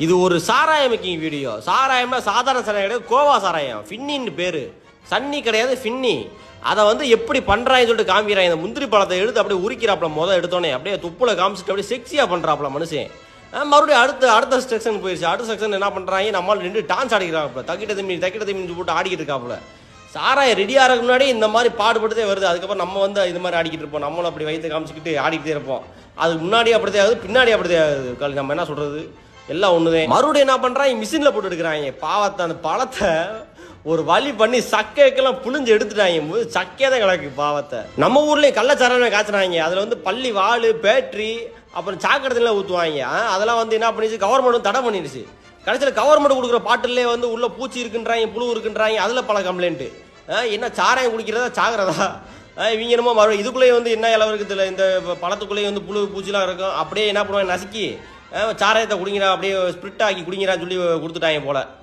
இது ஒரு சாராயம் மேக்கிங் வீடியோ சாராயம்னா சாதாரண சாராயம் கிடையாது கோவா சாராயம் ஃபின்னின்னு பேரு சன்னி கிடையாது ஃபின்னி அதை வந்து எப்படி பண்றாங்கன்னு சொல்லிட்டு காமிக்கிறாங்க இந்த முந்திரி பழத்தை எடுத்து அப்படியே உரிக்கிறாப்ல முத எடுத்தோடனே அப்படியே துப்புல காமிச்சிட்டு அப்படியே செக்ஸியா பண்றாப்ல மனுஷன் ஆ, மறுபடியும் அடுத்த அடுத்த செக்ஷன் போயிடுச்சு அடுத்த செக்ஷன் என்ன பண்றாங்க நம்மளால ரெண்டு டான்ஸ் ஆடிக்கிறாப்ல தக்கிட்ட தம்பி தக்கிட்ட தம்பி போட்டு ஆடிக்கிட்டு இருக்காப்ல சாராயம் ரெடி ஆகிறதுக்கு முன்னாடி இந்த மாதிரி பாடுபட்டுதே வருது அதுக்கப்புறம் நம்ம வந்து இது மாதிரி ஆடிக்கிட்டு இருப்போம் நம்மளும் அப்படி வயிற்று காமிச்சிக்கிட்டு ஆடிக்கிட்டே இருப்போம் அதுக்கு முன்னாடி அப்படிதே ஆகுது பின்னாடி அப்படிதே ஆகுது கல் நம்ம என்ன சொல்றது எல்லாம் ஒண்ணுதான் மறுபடியும் என்ன பண்றாங்க மிஷின்ல போட்டு எடுக்கிறாங்க பாவத்தை அந்த பழத்தை ஒரு வழி பண்ணி சக்கைக்கெல்லாம் புழிஞ்சு எடுத்துட்டாங்க மு- சக்கையே தான் கிடக்கு பாவத்தை நம்ம ஊர்லயும் கள்ளச்சாராயமே காய்ச்சினாங்க அதுல வந்து பள்ளி வாள் பேட்டரி அப்புறம் சாக்கடைலாம் ஊற்றுவாங்க அதெல்லாம் வந்து என்ன பண்ணிச்சு கவர்மெண்ட் தடை பண்ணிடுச்சு கடைசியில் கவர்மெண்ட் கொடுக்குற பாட்டிலே வந்து உள்ள பூச்சி இருக்குன்றாங்க புழு இருக்குன்றாங்க அதில் பல கம்ப்ளைண்ட்டு என்ன சாராயம் குடிக்கிறதா சாகிறதா இவங்க என்னமோ மறு இதுக்குள்ளேயே வந்து என்ன இளவு இருக்குது இந்த பழத்துக்குள்ளேயே வந்து புழு பூச்சிலாம் இருக்கும் அப்படியே என்ன பண்ணுவாங்க நசுக்கி அஹ் சாராயத்தை குடிங்கிறா அப்படியே ஸ்பிரிட் ஆக்கி குடிங்கிறான்னு சொல்லி கொடுத்துட்டாங்க போல